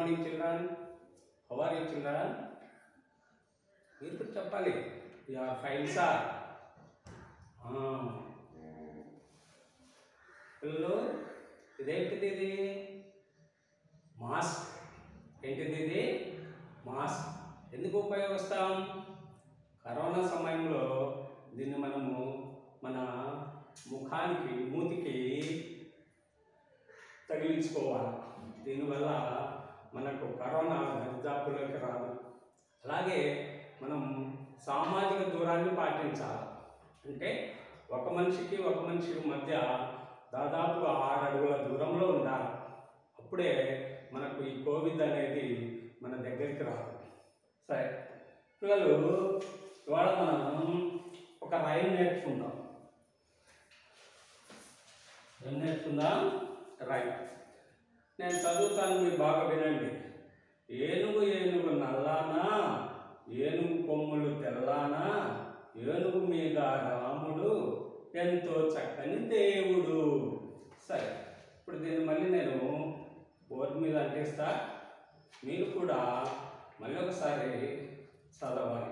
Morning children how are you children మీరు కూడా చెప్పాలి యువర్ ఫైన్ సార్ పిల్లలు ఇదేంటిది ఇది మాస్క్ ఏంటిది ఇది మాస్క్ ఎందుకు ఉపయోగిస్తాం కరోనా సమయంలో దీన్ని మనము మన ముఖానికి మూతికి తగిలించుకోవాలి దీనివల్ల మనకు కరోనా దరిదాపులోకి రాదు అలాగే మనం సామాజిక దూరాన్ని పాటించాలి అంటే ఒక మనిషికి ఒక మనిషి మధ్య దాదాపుగా ఆరు అడుగుల దూరంలో ఉండాలి అప్పుడే మనకు ఈ కోవిడ్ అనేది మన దగ్గరికి రాదు సరే పిల్లలు ఇవాళ మనం ఒక రైమ్ నేర్చుకుందాం ఏం నేర్చుకుందాం రైమ్ నేను చదువుతాను మీరు బాగా వినండి ఏనుగు ఏనుగు నల్లానా ఏనుగు కొమ్ములు తెల్లానా ఏనుగు మీద రాముడు ఎంతో చక్కని దేవుడు సరే ఇప్పుడు దీన్ని మళ్ళీ నేను బోర్డు మీద అంటిస్తా మీరు కూడా మళ్ళీ ఒకసారి చదవాలి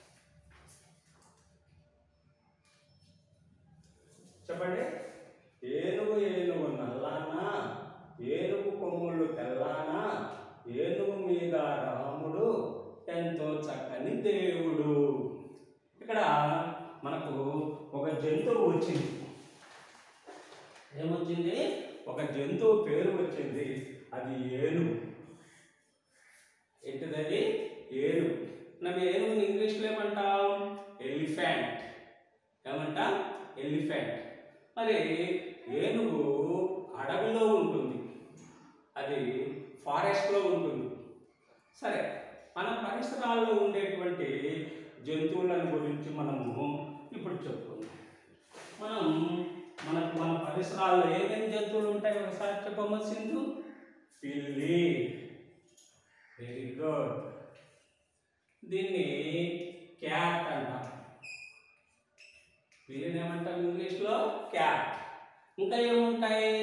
చెప్పండి ఏనుగు ఏనుగు నల్లానా ఏనుగు కొమ్ములు తెల్లానా ఏనుగు మీద రాముడు ఎంతో చక్కని దేవుడు ఇక్కడ మనకు ఒక జంతువు వచ్చింది ఏమొచ్చింది ఒక జంతువు పేరు వచ్చింది అది ఏనుగు ఏంటిది అది ఏనుగు మనం ఏనుగుని ఇంగ్లీష్లో ఏమంటాం ఎలిఫెంట్ ఏమంటాం ఎలిఫెంట్ మరి ఏనుగు అడవిలో ఉంటుంది అది ఫారెస్ట్లో ఉంటుంది సరే మన పరిసరాల్లో ఉండేటువంటి జంతువులను గురించి మనము ఇప్పుడు చెప్పుకుందాం మనం మనకు మన పరిసరాల్లో ఏమేమి జంతువులు ఉంటాయి ఒకసారి చెప్పమ్మ సింధు పిల్లి వెరీ గుడ్ దీన్ని క్యాట్ అంటాం పిల్లిని ఏమంటాం ఇంగ్లీష్లో క్యాట్ ఇంకా ఏముంటాయి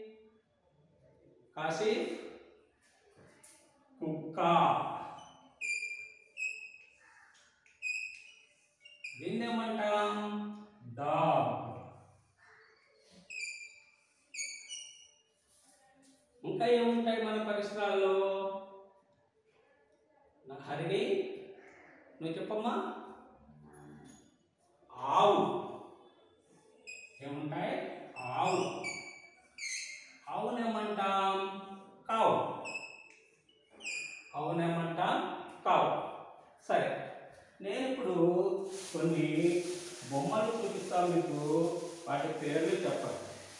కాశీ కుక్క దీన్ని ఏమంటాం డాగ్ ఇంకా ఏముంటాయి మన పరిసరాల్లో నా హరిణి నువ్వు చెప్పమ్మా ఆవు ఏముంటాయి ఆవు ఆవునేమంటాం కావు ఆవునేమంటాం కావు సరే నేను ఇప్పుడు కొన్ని బొమ్మలు చూపిస్తాను మీకు వాటి పేర్లు చెప్పండి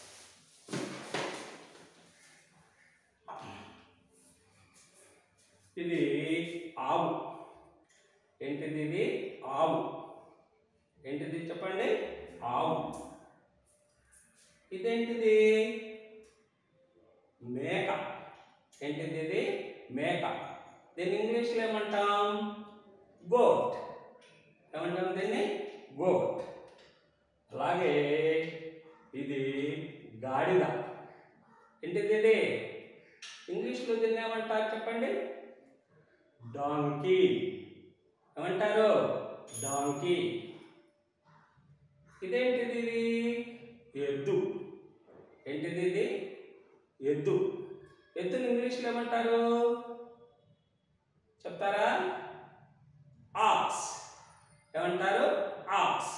ఇది ఆవు ఏంటిది ఇది ఆవు ఏంటిది చెప్పండి ఆవు ఇదేంటిది మేక ఏంటిది ఇది మేక దీన్ని ఇంగ్లీష్లో ఏమంటాం గోట్ ఏమంటాం దీన్ని గోట్ అలాగే ఇది గాడిద ఏంటిది ఇది ఇంగ్లీష్లో దీన్ని ఏమంటారు చెప్పండి డాంకీ ఏమంటారు డాంకీ ఇదేంటిది ఇది ఎద్దు ఏంటిది ఇది ఎద్దు ఎద్దుని ఇంగ్లీష్లో ఏమంటారు చెప్తారా ఆక్స్ ఏమంటారు ఆక్స్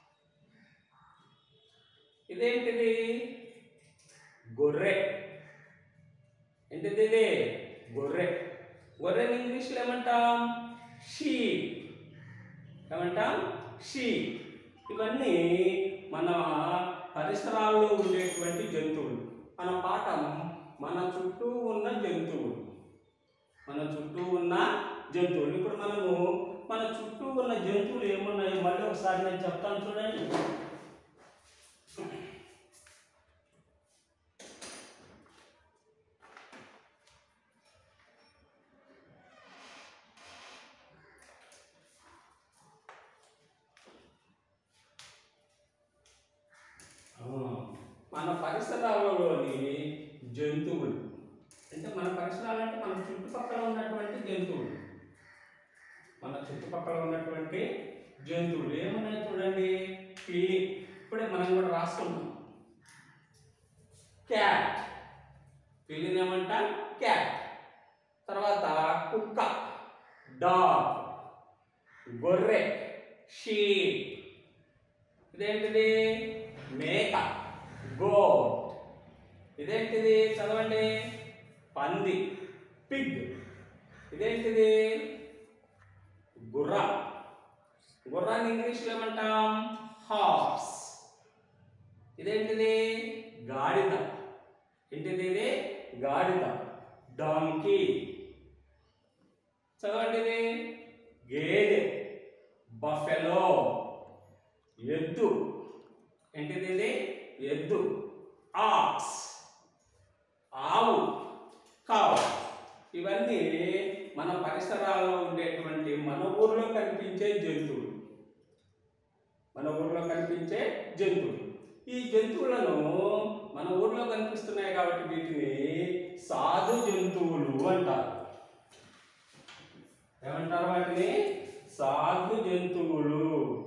ఇదేంటిది గొర్రె ఏంటిది ఇది గొర్రె గొర్రెని ఇంగ్లీష్లో ఏమంటాం షీప్ ఏమంటాం షీప్ ఇవన్నీ మన పరిసరాల్లో ఉండేటువంటి జంతువులు మన పాఠం మన చుట్టూ ఉన్న జంతువులు మన చుట్టూ ఉన్న జంతువులు ఇప్పుడు మనము మన చుట్టూ ఉన్న జంతువులు ఏమున్నాయో మళ్ళీ ఒకసారి నేను చెప్తాను చూడండి ఆ, మన పరిసరాలలోని జంతువులు అంటే మన పరిసరాలు అంటే మన చుట్టుపక్కల ఉన్నటువంటి జంతువులు మన చుట్టుపక్కల ఉన్నటువంటి జంతువులు ఏమున్నాయి చూడండి పిల్లి ఇప్పుడే మనం కూడా రాసుకున్నాం క్యాట్ పిల్లిని ఏమంటాం క్యాట్ తర్వాత కుక్క డాగ్ గొర్రె షీప్ ఇదేంటిది మేక గోట్ ఇదేంటిది చదవండి పంది పిగ్ ఇదేంటిది గుర్ర గుర్రాన్ని ఇంగ్లీష్లో ఏమంటాం హార్స్ ఇదేంటిది గాడిద ఏంటిది ఇది గాడిద డాంకీ చదవండి ఇది గేదె బఫెలో ఎద్దు ఏంటిది ఇది ఎద్దు ఆక్స్ ఆవు కావు ఇవన్నీ మన పరిసరాల్లో ఉండేటువంటి మన ఊర్లో కనిపించే జంతువులు మన ఊర్లో కనిపించే జంతువులు ఈ జంతువులను మన ఊర్లో కనిపిస్తున్నాయి కాబట్టి వీటిని సాధు జంతువులు అంటారు ఏమంటారు వాటిని సాధు జంతువులు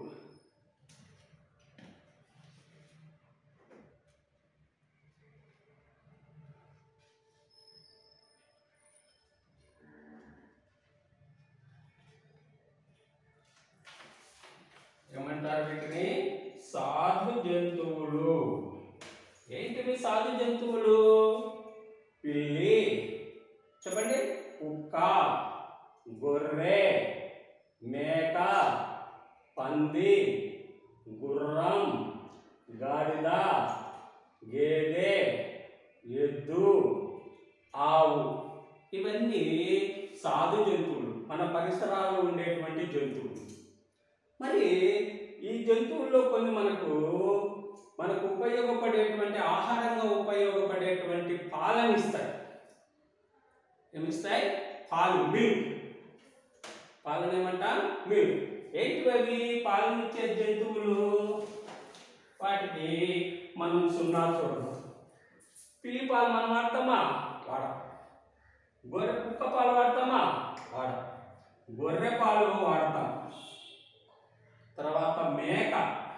ఏమంటారు వీటిని సాధు జంతువులు ఏంటివి సాధు జంతువులు పిల్లి చెప్పండి కుక్క గొర్రె మేక పంది గుర్రం గాడిద గేదె ఎద్దు ఆవు ఇవన్నీ సాధు జంతువులు మన పరిసరాల్లో ఉండేటువంటి జంతువులు మరి ఈ జంతువుల్లో కొన్ని మనకు మనకు ఉపయోగపడేటువంటి ఆహారంగా ఉపయోగపడేటువంటి పాలను ఇస్తాయి ఏమిస్తాయి పాలు మిల్క్ పాలను ఏమంటాం మిల్క్ ఏంటి అవి పాలను ఇచ్చే జంతువులు వాటికి మనం సున్నా చూడము పిల్లి పాలు మనం వాడతామా వాడ గొర్రె కుక్క పాలు వాడతామా వాడ గొర్రె పాలు వాడతాం తర్వాత మేక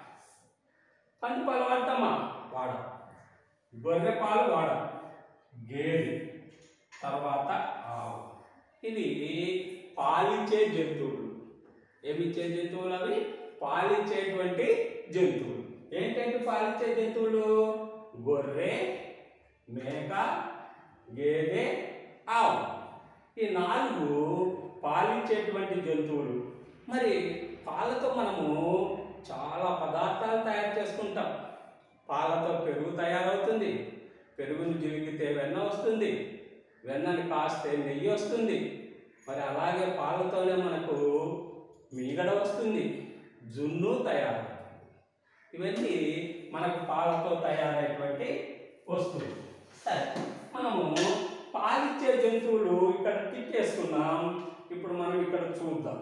పంది పాలు వాడతామా వాడ గొర్రె పాలు వాడ గేదె తర్వాత ఆవు ఇది పాలిచ్చే జంతువులు ఏమిచ్చే జంతువులు అవి పాలిచ్చేటువంటి జంతువులు ఏంటంటే పాలిచ్చే జంతువులు గొర్రె మేక గేదె ఆవు ఈ నాలుగు పాలిచ్చేటువంటి జంతువులు మరి పాలతో మనము చాలా పదార్థాలు తయారు చేసుకుంటాం పాలతో పెరుగు తయారవుతుంది పెరుగును జిలిగితే వెన్న వస్తుంది వెన్నని కాస్తే నెయ్యి వస్తుంది మరి అలాగే పాలతోనే మనకు మీగడ వస్తుంది జున్ను తయారవుతుంది ఇవన్నీ మనకు పాలతో తయారైనటువంటి వస్తువులు సరే మనము పాలిచ్చే జంతువులు ఇక్కడ తిట్టేసుకున్నాం ఇప్పుడు మనం ఇక్కడ చూద్దాం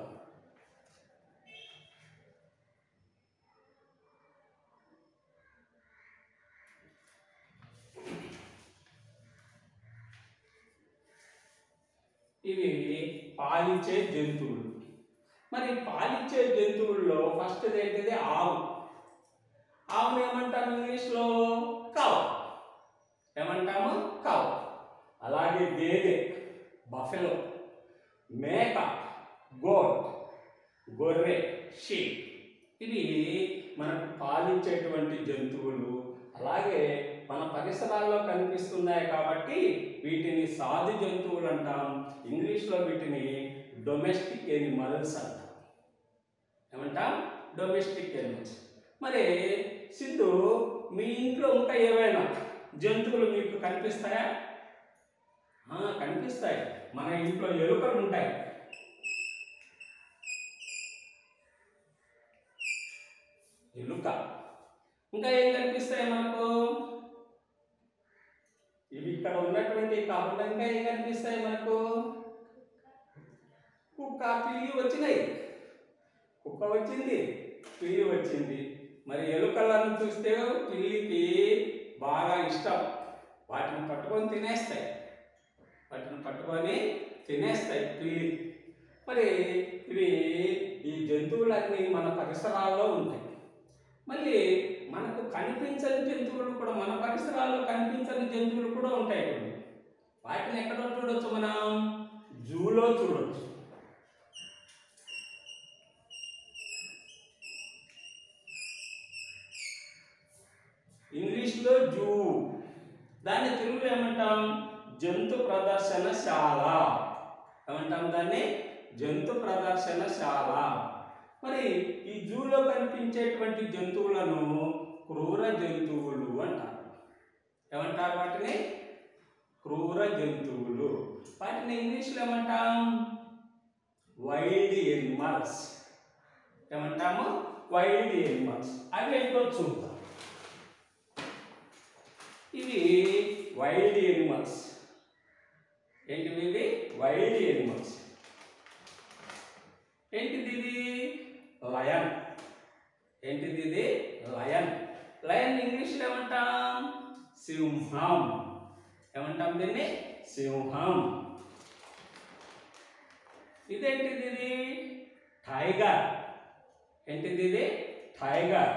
ఇవి పాలిచ్చే జంతువులు మరి పాలిచ్చే జంతువుల్లో ఫస్ట్ ఏంటిది ఆవు ఆవును ఏమంటాము ఇంగ్లీష్లో కవ్ ఏమంటాము కవ్ అలాగే గేదె బఫెలో మేక గోట్ గొర్రె షీప్ ఇవి మనకు పాలించేటువంటి జంతువులు అలాగే మన పరిసరాల్లో కనిపిస్తున్నాయి కాబట్టి వీటిని సాధు జంతువులు అంటాం ఇంగ్లీష్లో వీటిని డొమెస్టిక్ ఎనిమల్స్ అంటాం ఏమంటాం డొమెస్టిక్ ఎనిమల్స్ మరి సిద్ధు మీ ఇంట్లో ఇంకా ఏవైనా జంతువులు మీకు కనిపిస్తాయా ఆ, కనిపిస్తాయి మన ఇంట్లో ఎలుకలు ఉంటాయి ఎలుక ఇంకా ఏం కనిపిస్తాయి మనకు ఇవి ఇక్కడ ఉన్నటువంటి కాకుండా ఇంకా ఏం కనిపిస్తాయి మనకు కుక్క పిల్లి వచ్చినాయి కుక్క వచ్చింది పిల్లి వచ్చింది మరి ఎలుకలను చూస్తే పిల్లికి బాగా ఇష్టం వాటిని పట్టుకొని తినేస్తాయి వాటిని పట్టుకొని తినేస్తాయి పిల్లి మరి ఇవి ఈ జంతువులన్నీ మన పరిసరాల్లో ఉంటాయి మళ్ళీ మనకు కనిపించని జంతువులు కూడా మన పరిసరాల్లో కనిపించని జంతువులు కూడా ఉంటాయి కొన్ని. వాటిని ఎక్కడ చూడొచ్చు మనం జూలో చూడొచ్చు ఇంగ్లీష్లో జూ దాన్ని తెలుగులో ఏమంటాం జంతు ప్రదర్శనశాల ఏమంటాం దాన్ని జంతు ప్రదర్శనశాల మరి ఈ జూలో కనిపించేటువంటి జంతువులను క్రూర జంతువులు అంటారు ఏమంటారు వాటిని క్రూర జంతువులు వాటిని ఇంగ్లీష్లో ఏమంటాం వైల్డ్ ఎనిమల్స్ ఏమంటాము వైల్డ్ ఎనిమల్స్ అవి ఏంటో చూద్దాం ఇవి వైల్డ్ ఎనిమల్స్ ఏంటివి ఇవి వైల్డ్ ఎనిమల్స్ ఏంటిది ఇది లయన్ ఏంటిది ఇది లయన్ లయన్ ఇంగ్లీష్లో ఏమంటాం సింహం ఏమంటాం దీన్ని సింహం ఇదేంటిది ఇది టైగర్ ఏంటిది ఇది టైగర్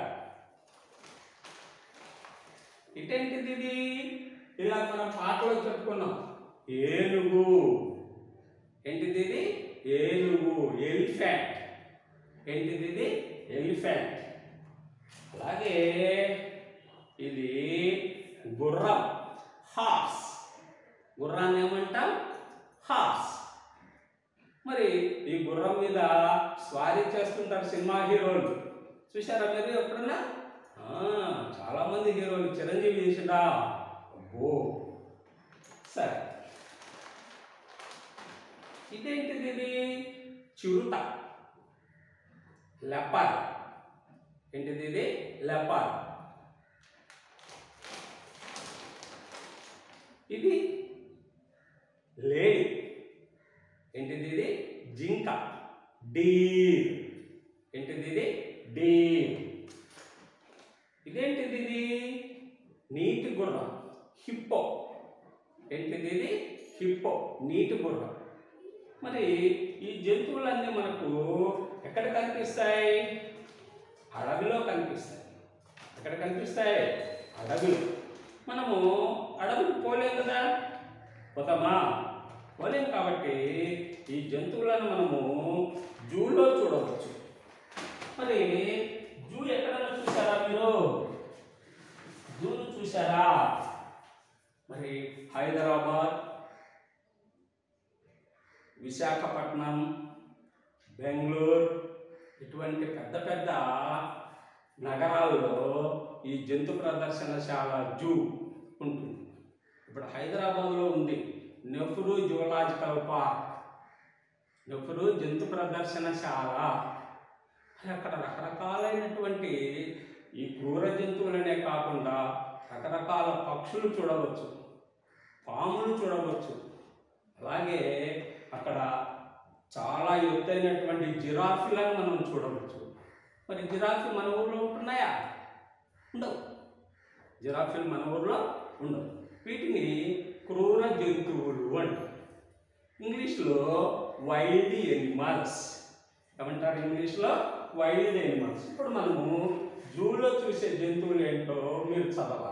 ఇటేంటిది ఇది ఇలా మనం పాటలో చెప్పుకున్నాం ఏనుగు ఏంటిది ఇది ఏనుగు ఎలిఫెంట్ ఏంటిది ఇది ఎలిఫెంట్ అలాగే ఇది గుర్రం హార్స్ గుర్రాన్ని ఏమంటాం హార్స్ మరి ఈ గుర్రం మీద స్వారీ చేస్తుంటారు సినిమా హీరోలు చూసారా మీరు ఎప్పుడన్నా ఆ, చాలా మంది హీరోలు చిరంజీవి చేసిండా అబ్బో సరే ఇదేంటిది ఇది చిరుత లెపర్ ఏంటిది ఇది లెపర్ ఇది లేడీ ఏంటిది ఇది జింక డీర్ ఏంటిది ఇది డీర్ ఇదేంటిది ఇది నీటి గుర్రం హిప్పో ఏంటిది ఇది హిప్పో నీటి గుర్రం మరి ఈ జంతువులన్నీ మనకు ఎక్కడ కనిపిస్తాయి అడవిలో కనిపిస్తాయి ఎక్కడ కనిపిస్తాయి అడవిలో మనము అడవికి పోలేం కదా పోతామా పోలేం కాబట్టి ఈ జంతువులను మనము జూలో చూడవచ్చు మరి జూ ఎక్కడైనా చూసారా మీరు జూను చూసారా మరి హైదరాబాద్ విశాఖపట్నం బెంగళూరు ఇటువంటి పెద్ద పెద్ద నగరాల్లో ఈ జంతు ప్రదర్శనశాల జూ ఉంటుంది ఇప్పుడు హైదరాబాద్లో ఉంది నెహ్రూ జువలాజికల్ పార్క్ నెహ్రూ జంతు ప్రదర్శనశాల మరి అక్కడ రకరకాలైనటువంటి ఈ క్రూర జంతువులనే కాకుండా రకరకాల పక్షులు చూడవచ్చు పాములు చూడవచ్చు అలాగే అక్కడ చాలా ఎత్తైనటువంటి జిరాఫీలను మనం చూడవచ్చు మరి జిరాఫీ మన ఊర్లో ఉంటున్నాయా ఉండవు జిరాఫీలు మన ఊర్లో ఉండవు వీటిని క్రూర జంతువులు అంటారు ఇంగ్లీష్లో వైల్డ్ ఎనిమల్స్ ఏమంటారు ఇంగ్లీష్లో వైల్డ్ ఎనిమల్స్ ఇప్పుడు మనము జూలో చూసే జంతువులు ఏంటో మీరు చదవాలి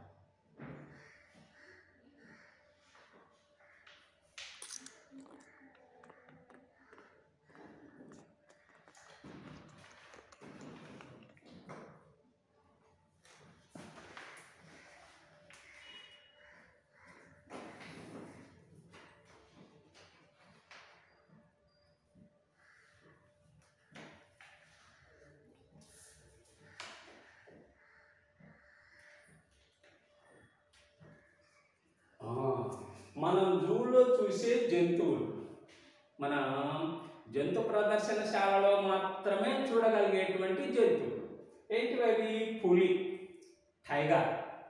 ఆ, మనం జూలో చూసే జంతువులు మన జంతు ప్రదర్శనశాలలో మాత్రమే చూడగలిగేటువంటి జంతువులు ఏంటివి అవి పులి టైగర్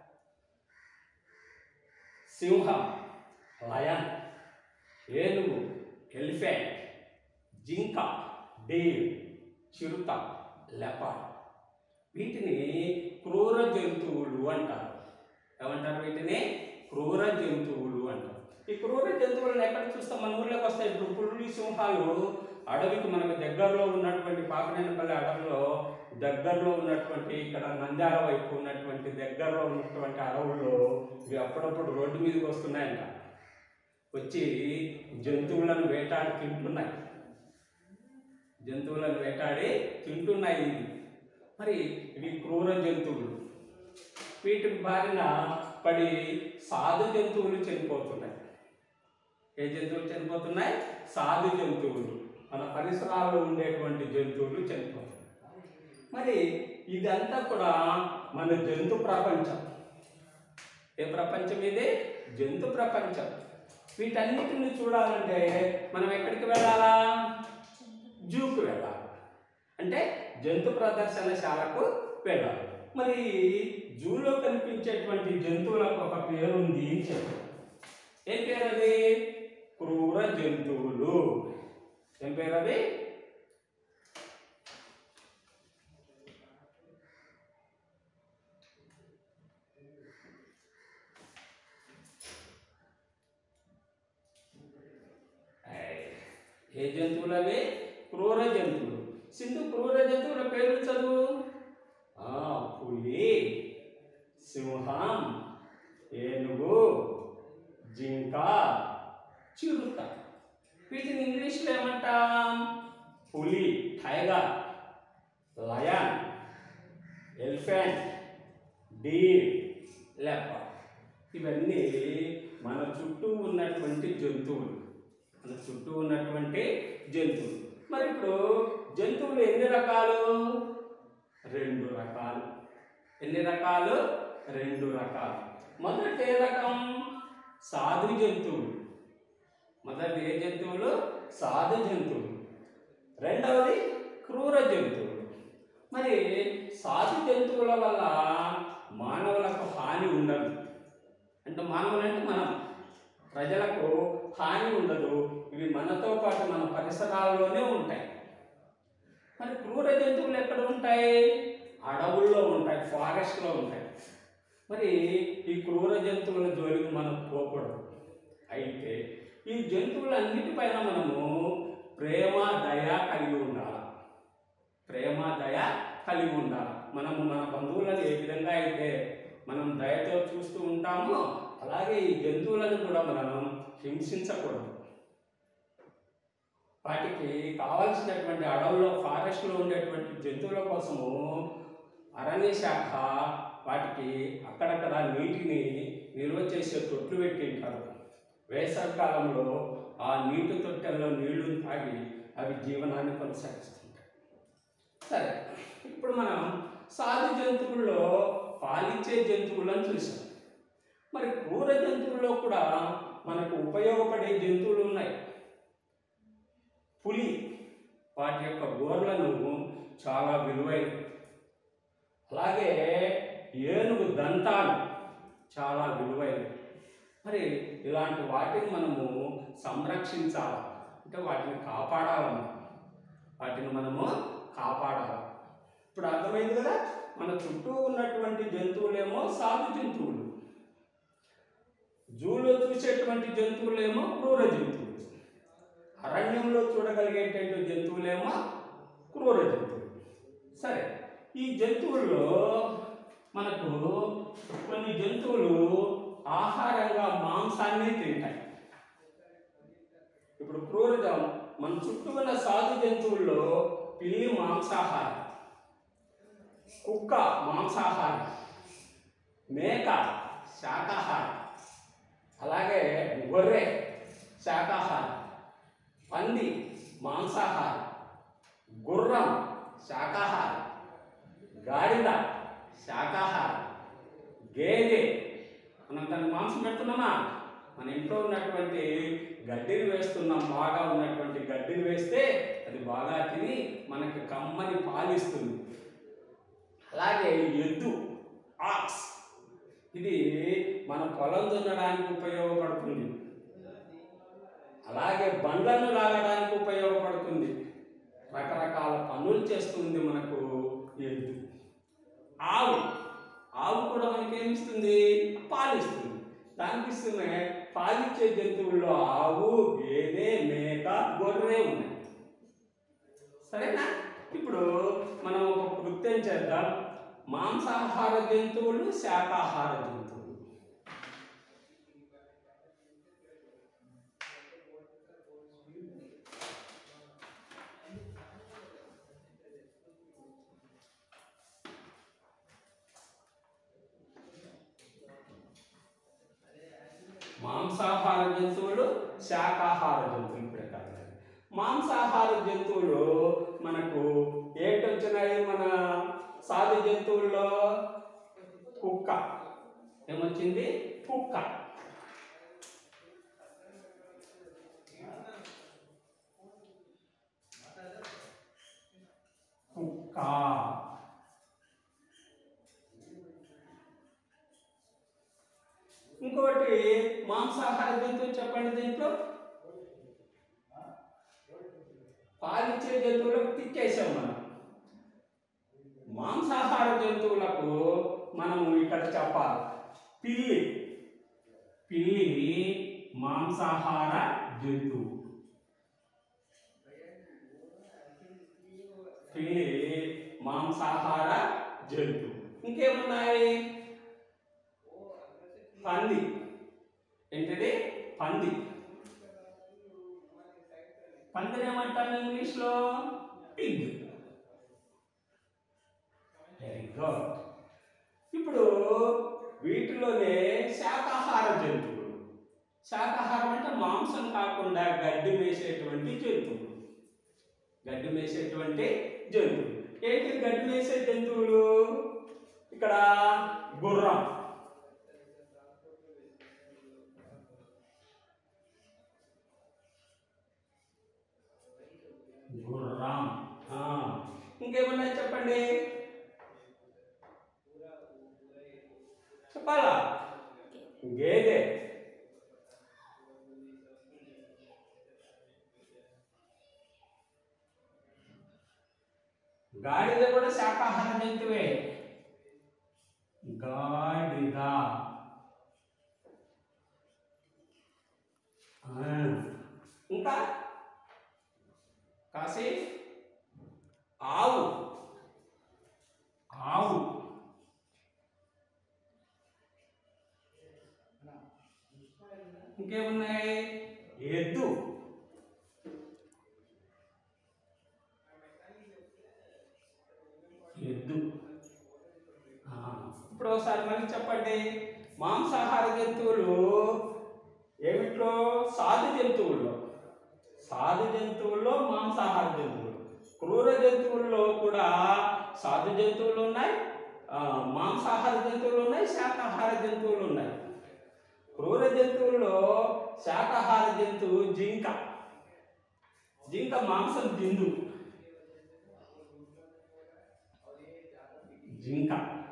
సింహం లయన్ ఏనుగు ఎలిఫెంట్ జింక డేర్ చిరుత లెపర్ వీటిని క్రూర జంతువులు అంటారు ఏమంటారు వీటిని క్రూర జంతువులు అంటారు ఈ క్రూర జంతువులను ఎక్కడ చూస్తాం మన ఊర్లోకి వస్తాయి ఇప్పుడు పులులు సింహాలు అడవికి మనకు దగ్గరలో ఉన్నటువంటి పాకనేనపల్లి అడవిలో దగ్గరలో ఉన్నటువంటి ఇక్కడ నంద్యాల వైపు ఉన్నటువంటి దగ్గరలో ఉన్నటువంటి అడవుల్లో ఇవి అప్పుడప్పుడు రోడ్డు మీదకి వస్తున్నాయంట వచ్చి జంతువులను వేటాడి తింటున్నాయి జంతువులను వేటాడి తింటున్నాయి ఇవి. మరి ఇవి క్రూర జంతువులు వీటి బారిన పడి సాధు జంతువులు చనిపోతున్నాయి ఏ జంతువులు చనిపోతున్నాయి సాధు జంతువులు మన పరిసరాల్లో ఉండేటువంటి జంతువులు చనిపోతున్నాయి మరి ఇదంతా కూడా మన జంతు ప్రపంచం ఏ ప్రపంచం ఇది జంతు ప్రపంచం వీటన్నిటిని చూడాలంటే మనం ఎక్కడికి వెళ్ళాలా జూకు వెళ్ళాలి అంటే జంతు ప్రదర్శనశాలకు వెళ్ళాలి మరి జూలో కనిపించేటువంటి జంతువులకు ఒక పేరు ఉంది అని చెప్పారు ఏం పేరు అది క్రూర జంతువులు ఏం పేరు అది ఐ, ఏ జంతువులు అవి క్రూర జంతువులు సింధు క్రూర జంతువుల పేర్లు చదువు ఆ, పులి సింహం ఏనుగు జింక చిరుత వీటిని ఇంగ్లీష్లో ఏమంటాం పులి tiger lion elephant deer leopard ఇవన్నీ మన చుట్టూ ఉన్నటువంటి జంతువులు మన చుట్టూ ఉన్నటువంటి జంతువులు మరి ఇప్పుడు జంతువులు ఎన్ని రకాలు రెండు రకాలు ఎన్ని రకాలు రెండు రకాలు మొదటి ఏ రకం సాధు జంతువులు మొదటి ఏ జంతువులు సాధు జంతువులు రెండవది క్రూర జంతువులు మరి సాధు జంతువుల వల్ల మానవులకు హాని ఉండదు అంటే మానవులు అంటే మనం ప్రజలకు హాని ఉండదు ఇవి మనతో పాటు మన పరిసరాల్లోనే ఉంటాయి మరి క్రూర జంతువులు ఎక్కడ ఉంటాయి అడవుల్లో ఉంటాయి ఫారెస్ట్లో ఉంటాయి మరి ఈ క్రూర జంతువుల జోలికి మనం పోకూడదు అయితే ఈ జంతువులన్నిటిపైన మనము ప్రేమ దయ కలిగి ఉండాలి ప్రేమ దయ కలిగి ఉండాలి మనము మన బంధువులను ఏ విధంగా అయితే మనం దయతో చూస్తూ ఉంటామో అలాగే ఈ జంతువులను కూడా మనం హింసించకూడదు వాటికి కావలసినటువంటి అడవుల్లో ఫారెస్ట్లో ఉండేటువంటి జంతువుల కోసము అరణ్య శాఖ వాటికి అక్కడక్కడ నీటిని నిల్వ చేసే తొట్లు పెట్టింటారు వేసవి కాలంలో ఆ నీటి తొట్టెల్లో నీళ్లు తాగి అవి జీవనాన్ని కొనసాగిస్తుంటాయి సరే ఇప్పుడు మనం సాధు జంతువుల్లో పాలిచ్చే జంతువులను చూసాం మరి క్రూర జంతువుల్లో కూడా మనకు ఉపయోగపడే జంతువులు ఉన్నాయి పులి వాటి యొక్క గోర్లను చాలా విలువైనవి అలాగే ఏనుగు దంతాలు చాలా విలువైనవి మరి ఇలాంటి వాటిని మనము సంరక్షించాలి అంటే వాటిని కాపాడాలన్నమాట వాటిని మనము కాపాడాలి ఇప్పుడు అర్థమైంది కదా మన చుట్టూ ఉన్నటువంటి జంతువులేమో సాధు జంతువులు జూలో చూసేటువంటి జంతువులేమో క్రూర జంతువులు అరణ్యంలో చూడగలిగేటువంటి జంతువులేమో క్రూర జంతువులు సరే ఈ జంతువుల్లో మనకు కొన్ని జంతువులు ఆహారంగా మాంసాన్ని తింటాయి ఇప్పుడు క్రూరజం మన చుట్టూ ఉన్న సాధు జంతువుల్లో పిల్లి మాంసాహారం కుక్క మాంసాహారం మేక శాకాహారం అలాగే గొర్రె శాకాహారం పంది మాంసాహారం గుర్రం శాకాహారం గాడిద శాకాహారం గేదె మనం దాన్ని మాంసం పెడుతున్నామా మన ఇంట్లో ఉన్నటువంటి గడ్డిని వేస్తున్నాం బాగా ఉన్నటువంటి గడ్డిని వేస్తే అది బాగా తిని మనకి కమ్మని పాలిస్తుంది అలాగే ఎద్దు ఆక్స్ ఇది మన పొలం దున్నడానికి ఉపయోగపడుతుంది అలాగే బండ్లను లాగడానికి ఉపయోగపడుతుంది రకరకాల పనులు చేస్తుంది మనకు ఎద్దు ఆవు ఆవు కూడా మనకి ఏమిస్తుంది పాలు ఇస్తుంది దానికి ఇస్తున్న పాలిచ్చే జంతువుల్లో ఆవు గేదె మేక గొర్రె ఉన్నాయి సరేనా ఇప్పుడు మనం ఒక కృత్యం చేద్దాం మాంసాహార జంతువులు శాకాహార జంతువులు మాంసాహార జంతువులు శాకాహార జంతువులు ఇప్పుడే కాదు మాంసాహార జంతువులు మనకు ఏంటి వచ్చినాయి మన సాధు జంతువుల్లో కుక్క ఏమొచ్చింది కుక్క కుక్క ఇంకోటి మాంసాహార జంతువు చెప్పండి దీంట్లో పాలిచ్చే జంతువులకు తిక్కేసాం మనం మాంసాహార జంతువులకు మనము ఇక్కడ చెప్పాలి పిల్లి పిల్లి మాంసాహార జంతువు పిల్లి మాంసాహార జంతువు ఇంకేమున్నాయి పంది ఏంటిది పంది పందిని ఏమంటాం ఇంగ్లీష్లో పిగ్ వెరీ గుడ్ ఇప్పుడు వీటిలోనే శాకాహార జంతువులు శాకాహారం అంటే మాంసం కాకుండా గడ్డి మేసేటువంటి జంతువులు గడ్డి మేసేటువంటి జంతువులు ఏంటి గడ్డి మేసే జంతువులు ఇక్కడ గుర్రం గుర్రం ఆ, ఇంకేమన్నా చెప్పండి చెప్పాలా గేదె గాడిద కూడా శాకాహార జంతువే గాడిద ఆ, ఇంకా కాశీ ఆవు ఆవు ఇంకేమున్నాయి ఎద్దు ఎద్దు ఆ, ఇప్పుడు ఒకసారి మళ్ళీ చెప్పండి మాంసాహార జంతువులు ఏమిట్లో సాధు జంతువుల్లో సాధు జంతువుల్లో మాంసాహార జంతువులు క్రూర జంతువుల్లో కూడా సాధు జంతువులు ఉన్నాయి ఆ, మాంసాహార జంతువులు ఉన్నాయి శాకాహార జంతువులు ఉన్నాయి క్రూర జంతువుల్లో శాకాహార జంతువు జింక జింక మాంసం తిందు జింక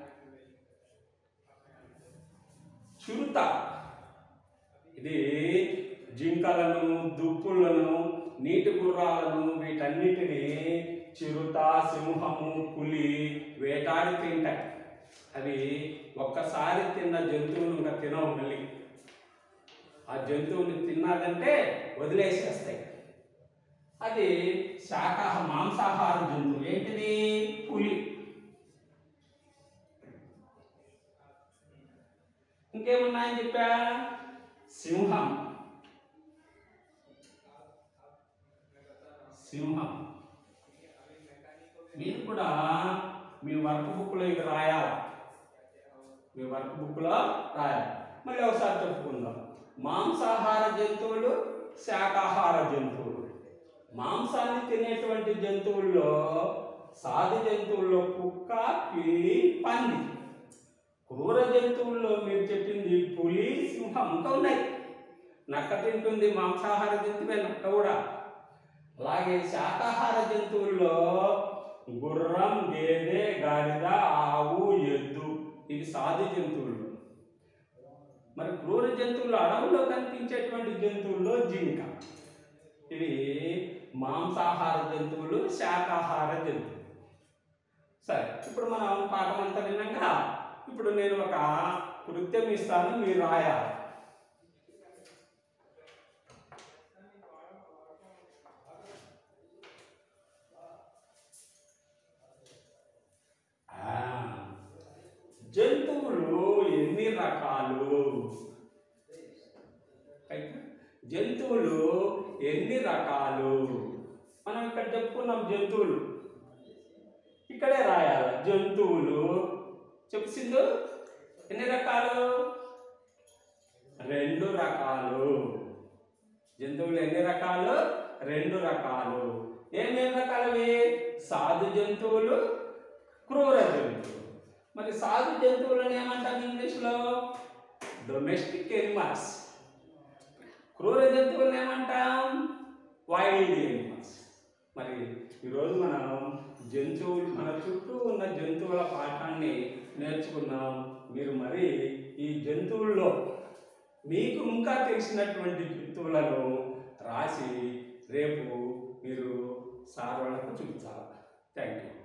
చిరుత ఇది జింకలను దుప్పులను నీటి గుర్రాలను వీటన్నిటిని చిరుత సింహము పులి వేటాడి తింటాయి అవి ఒక్కసారి తిన్న జంతువులు ఇంకా తినవు మళ్ళీ ఆ జంతువుని తిన్నాదంటే వదిలేసేస్తాయి అది శాకాహ మాంసాహార జంతువు ఏంటిది పులి ఇంకేమున్నాయని చెప్పా సింహం సింహం మీరు కూడా మీ వర్క్ బుక్లో ఇక రాయాలి మీ వర్క్ బుక్లో రాయాలి మళ్ళీ ఒకసారి చెప్పుకుందాం మాంసాహార జంతువులు శాకాహార జంతువులు మాంసాన్ని తినేటువంటి జంతువుల్లో సాధు జంతువుల్లో కుక్క పిల్లి పంది క్రూర జంతువుల్లో మీరు చెప్పింది పులి సింహం ఇంకా ఉన్నాయి నక్క తింటుంది మాంసాహార జంతువే నక్క కూడా అలాగే శాకాహార జంతువుల్లో గుర్రం గేదె గాడిద ఆవు ఎద్దు ఇవి సాధు జంతువులు మరి క్రూర జంతువులు అడవుల్లో కనిపించేటువంటి జంతువుల్లో జింక ఇవి మాంసాహార జంతువులు శాకాహార జంతువులు సరే ఇప్పుడు మనం పాఠం అంతా విన్నాక ఇప్పుడు నేను ఒక కృత్యం ఇస్తాను మీరు రాయాలి జంతువులు ఎన్ని రకాలు అయితే జంతువులు ఎన్ని రకాలు మనం ఇక్కడ చెప్పుకున్నాం జంతువులు ఇక్కడే రాయాలి జంతువులు చెప్పు సింధు ఎన్ని రకాలు రెండు రకాలు జంతువులు ఎన్ని రకాలు రెండు రకాలు ఏమేమి రకాలవి సాధు జంతువులు క్రూర జంతువులు మరి సాధు జంతువులను ఏమంటాం ఇంగ్లీష్లో డొమెస్టిక్ ఎనిమల్స్ క్రూర జంతువులను ఏమంటాం వైల్డ్ ఎనిమల్స్ మరి ఈరోజు మనం జంతువులు మన చుట్టూ ఉన్న జంతువుల పాఠాన్ని నేర్చుకున్నాం మీరు మరి ఈ జంతువుల్లో మీకు ఇంకా తెలిసినటువంటి జంతువులను రాసి రేపు మీరు సార్ వాళ్ళకు చూపించాలి థ్యాంక్ యూ